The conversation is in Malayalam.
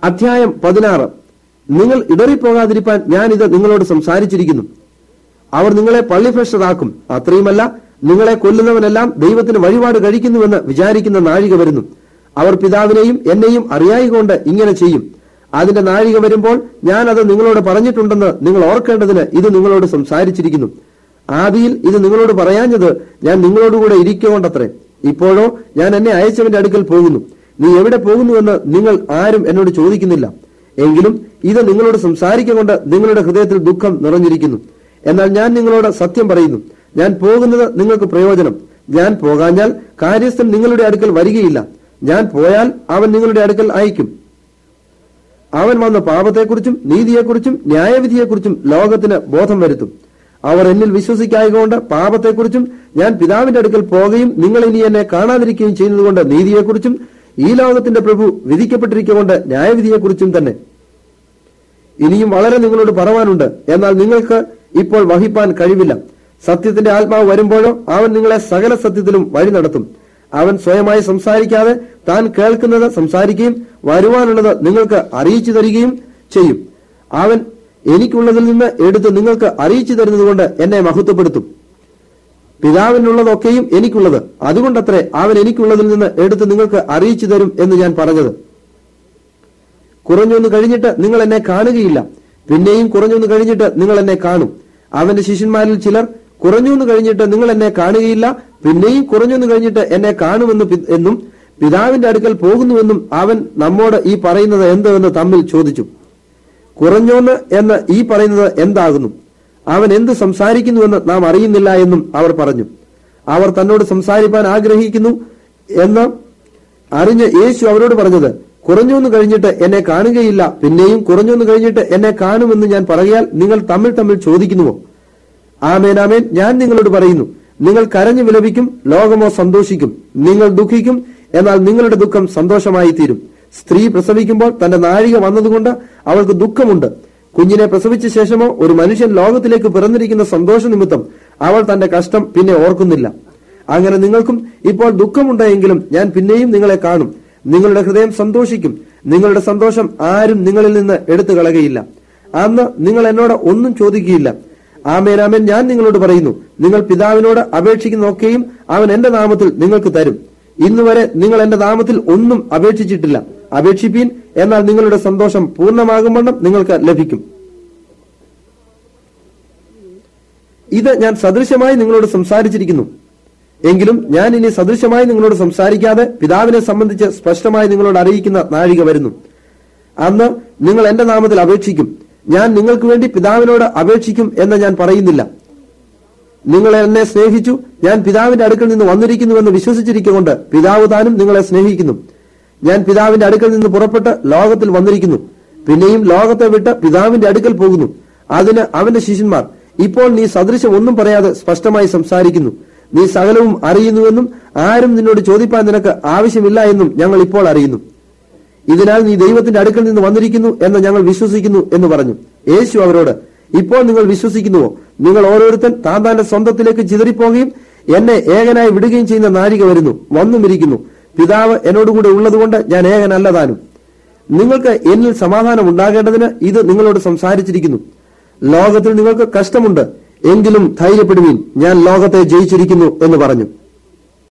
അധ്യായം പതിനാറ് നിങ്ങൾ ഇടറിപ്പോകാതിരിപ്പാൻ ഞാൻ ഇത് നിങ്ങളോട് സംസാരിച്ചിരിക്കുന്നു അവർ നിങ്ങളെ പള്ളിഭ്രഷ്ടരാക്കും അത്രയുമല്ല നിങ്ങളെ കൊല്ലുന്നവനെല്ലാം ദൈവത്തിന് വഴിപാട് കഴിക്കുന്നുവെന്ന് വിചാരിക്കുന്ന നാഴിക വരുന്നു അവർ പിതാവിനെയും എന്നെയും അറിയായികൊണ്ട് ഇങ്ങനെ ചെയ്യും അതിന്റെ നാഴിക വരുമ്പോൾ ഞാൻ അത് നിങ്ങളോട് പറഞ്ഞിട്ടുണ്ടെന്ന് നിങ്ങൾ ഓർക്കേണ്ടതിന് ഇത് നിങ്ങളോട് സംസാരിച്ചിരിക്കുന്നു ആദിയിൽ ഇത് നിങ്ങളോട് പറയാഞ്ഞത് ഞാൻ നിങ്ങളോടുകൂടെ ഇരിക്കൊണ്ടത്രേ ഇപ്പോഴോ ഞാൻ എന്നെ അയച്ചവന്റെ അടുക്കൽ പോകുന്നു നീ എവിടെ പോകുന്നുവെന്ന് നിങ്ങൾ ആരും എന്നോട് ചോദിക്കുന്നില്ല എങ്കിലും ഇത് നിങ്ങളോട് സംസാരിക്കൊണ്ട് നിങ്ങളുടെ ഹൃദയത്തിൽ ദുഃഖം നിറഞ്ഞിരിക്കുന്നു എന്നാൽ ഞാൻ നിങ്ങളോട് സത്യം പറയുന്നു ഞാൻ പോകുന്നത് നിങ്ങൾക്ക് പ്രയോജനം ഞാൻ പോകാഞ്ഞാൽ കാര്യസ്ഥൻ നിങ്ങളുടെ അടുക്കൽ വരികയില്ല ഞാൻ പോയാൽ അവൻ നിങ്ങളുടെ അടുക്കൽ അയക്കും അവൻ വന്ന പാപത്തെക്കുറിച്ചും നീതിയെക്കുറിച്ചും ന്യായവിധിയെക്കുറിച്ചും ലോകത്തിന് ബോധം വരുത്തും അവർ എന്നിൽ വിശ്വസിക്കായകൊണ്ട് പാപത്തെക്കുറിച്ചും ഞാൻ പിതാവിന്റെ അടുക്കൽ പോകുകയും നിങ്ങൾ ഇനി എന്നെ കാണാതിരിക്കുകയും ചെയ്യുന്നതുകൊണ്ട് നീതിയെക്കുറിച്ചും ഈ ലോകത്തിന്റെ പ്രഭു വിധിക്കപ്പെട്ടിരിക്കൊണ്ട് ന്യായവിധിയെക്കുറിച്ചും തന്നെ ഇനിയും വളരെ നിങ്ങളോട് പറവാനുണ്ട് എന്നാൽ നിങ്ങൾക്ക് ഇപ്പോൾ വഹിപ്പാൻ കഴിവില്ല സത്യത്തിന്റെ ആത്മാവ് വരുമ്പോഴോ അവൻ നിങ്ങളെ സകല സത്യത്തിലും വഴി നടത്തും അവൻ സ്വയമായി സംസാരിക്കാതെ താൻ കേൾക്കുന്നത് സംസാരിക്കുകയും വരുവാനുള്ളത് നിങ്ങൾക്ക് അറിയിച്ചു തരികയും ചെയ്യും അവൻ എനിക്കുള്ളതിൽ നിന്ന് എടുത്ത് നിങ്ങൾക്ക് അറിയിച്ചു തരുന്നതുകൊണ്ട് എന്നെ മഹത്വപ്പെടുത്തും പിതാവിനുള്ളതൊക്കെയും എനിക്കുള്ളത് അതുകൊണ്ടത്രേ അവൻ എനിക്കുള്ളതിൽ നിന്ന് എടുത്ത് നിങ്ങൾക്ക് അറിയിച്ചു തരും എന്ന് ഞാൻ പറഞ്ഞത് കുറഞ്ഞൊന്ന് കഴിഞ്ഞിട്ട് നിങ്ങൾ എന്നെ കാണുകയില്ല പിന്നെയും കുറഞ്ഞൊന്ന് കഴിഞ്ഞിട്ട് നിങ്ങൾ എന്നെ കാണും അവന്റെ ശിഷ്യന്മാരിൽ ചിലർ കുറഞ്ഞൊന്ന് കഴിഞ്ഞിട്ട് നിങ്ങൾ എന്നെ കാണുകയില്ല പിന്നെയും കുറഞ്ഞൊന്ന് കഴിഞ്ഞിട്ട് എന്നെ കാണുമെന്ന് പി- എന്നും പിതാവിന്റെ അടുക്കൽ പോകുന്നുവെന്നും അവൻ നമ്മോട് ഈ പറയുന്നത് എന്തെന്ന് തമ്മിൽ ചോദിച്ചു കുറഞ്ഞോന്ന് എന്ന് ഈ പറയുന്നത് എന്താകുന്നു അവൻ എന്ത് സംസാരിക്കുന്നുവെന്ന് നാം അറിയുന്നില്ല എന്നും അവർ പറഞ്ഞു അവർ തന്നോട് സംസാരിപ്പാൻ ആഗ്രഹിക്കുന്നു എന്ന് അറിഞ്ഞ് യേശു അവരോട് പറഞ്ഞത് കുറഞ്ഞൊന്ന് കഴിഞ്ഞിട്ട് എന്നെ കാണുകയില്ല പിന്നെയും കുറഞ്ഞൊന്ന് കഴിഞ്ഞിട്ട് എന്നെ കാണുമെന്ന് ഞാൻ പറയാൽ നിങ്ങൾ തമ്മിൽ തമ്മിൽ ചോദിക്കുന്നുവോ ആമേൻ ആമേൻ ഞാൻ നിങ്ങളോട് പറയുന്നു നിങ്ങൾ കരഞ്ഞു വിലപിക്കും ലോകമോ സന്തോഷിക്കും നിങ്ങൾ ദുഃഖിക്കും എന്നാൽ നിങ്ങളുടെ ദുഃഖം സന്തോഷമായി തീരും സ്ത്രീ പ്രസവിക്കുമ്പോൾ തന്റെ നാഴിക വന്നതുകൊണ്ട് അവൾക്ക് ദുഃഖമുണ്ട് കുഞ്ഞിനെ പ്രസവിച്ച ശേഷമോ ഒരു മനുഷ്യൻ ലോകത്തിലേക്ക് പിറന്നിരിക്കുന്ന സന്തോഷ നിമിത്തം അവൾ തന്റെ കഷ്ടം പിന്നെ ഓർക്കുന്നില്ല അങ്ങനെ നിങ്ങൾക്കും ഇപ്പോൾ ദുഃഖമുണ്ടെങ്കിലും ഞാൻ പിന്നെയും നിങ്ങളെ കാണും നിങ്ങളുടെ ഹൃദയം സന്തോഷിക്കും നിങ്ങളുടെ സന്തോഷം ആരും നിങ്ങളിൽ നിന്ന് എടുത്തു കളകയില്ല അന്ന് നിങ്ങൾ എന്നോട് ഒന്നും ചോദിക്കുകയില്ല ആമേൻ ആമേൻ ഞാൻ നിങ്ങളോട് പറയുന്നു നിങ്ങൾ പിതാവിനോട് അപേക്ഷിക്കുന്നൊക്കെയും അവൻ എന്റെ നാമത്തിൽ നിങ്ങൾക്ക് തരും ഇന്നുവരെ നിങ്ങൾ എന്റെ നാമത്തിൽ ഒന്നും അപേക്ഷിച്ചിട്ടില്ല അപേക്ഷിപ്പീൻ എന്നാൽ നിങ്ങളുടെ സന്തോഷം പൂർണ്ണമാകും വണ്ണം നിങ്ങൾക്ക് ലഭിക്കും ഇത് ഞാൻ സദൃശമായി നിങ്ങളോട് സംസാരിച്ചിരിക്കുന്നു എങ്കിലും ഞാൻ ഇനി സദൃശമായി നിങ്ങളോട് സംസാരിക്കാതെ പിതാവിനെ സംബന്ധിച്ച് സ്പഷ്ടമായി നിങ്ങളോട് അറിയിക്കുന്ന നാഴിക വരുന്നു അന്ന് നിങ്ങൾ എന്റെ നാമത്തിൽ അപേക്ഷിക്കും ഞാൻ നിങ്ങൾക്ക് വേണ്ടി പിതാവിനോട് അപേക്ഷിക്കും എന്ന് ഞാൻ പറയുന്നില്ല നിങ്ങൾ എന്നെ സ്നേഹിച്ചു ഞാൻ പിതാവിന്റെ അടുക്കൽ നിന്ന് വന്നിരിക്കുന്നുവെന്ന് വിശ്വസിച്ചിരിക്കൊണ്ട് പിതാവ് താനും നിങ്ങളെ സ്നേഹിക്കുന്നു ഞാൻ പിതാവിന്റെ അടുക്കൽ നിന്ന് പുറപ്പെട്ട് ലോകത്തിൽ വന്നിരിക്കുന്നു പിന്നെയും ലോകത്തെ വിട്ട് പിതാവിന്റെ അടുക്കൽ പോകുന്നു അതിന് അവന്റെ ശിഷ്യന്മാർ ഇപ്പോൾ നീ സദൃശം ഒന്നും പറയാതെ സ്പഷ്ടമായി സംസാരിക്കുന്നു നീ സകലവും അറിയുന്നുവെന്നും ആരും നിന്നോട് ചോദിപ്പാൻ നിനക്ക് ആവശ്യമില്ല എന്നും ഞങ്ങൾ ഇപ്പോൾ അറിയുന്നു ഇതിനാൽ നീ ദൈവത്തിന്റെ അടുക്കൽ നിന്ന് വന്നിരിക്കുന്നു എന്ന് ഞങ്ങൾ വിശ്വസിക്കുന്നു എന്ന് പറഞ്ഞു യേശു അവരോട് ഇപ്പോൾ നിങ്ങൾ വിശ്വസിക്കുന്നുവോ നിങ്ങൾ ഓരോരുത്തൻ താൻ താന്റെ സ്വന്തത്തിലേക്ക് ചിതറിപ്പോകുകയും എന്നെ ഏകനായി വിടുകയും ചെയ്യുന്ന നാഴിക വരുന്നു വന്നുമിരിക്കുന്നു പിതാവ് എന്നോടുകൂടെ ഉള്ളതുകൊണ്ട് ഞാൻ ഏകനല്ല താനും നിങ്ങൾക്ക് എന്നിൽ സമാധാനം ഉണ്ടാകേണ്ടതിന് ഇത് നിങ്ങളോട് സംസാരിച്ചിരിക്കുന്നു ലോകത്തിൽ നിങ്ങൾക്ക് കഷ്ടമുണ്ട് എങ്കിലും ധൈര്യപ്പെടുവീൻ ഞാൻ ലോകത്തെ ജയിച്ചിരിക്കുന്നു എന്ന് പറഞ്ഞു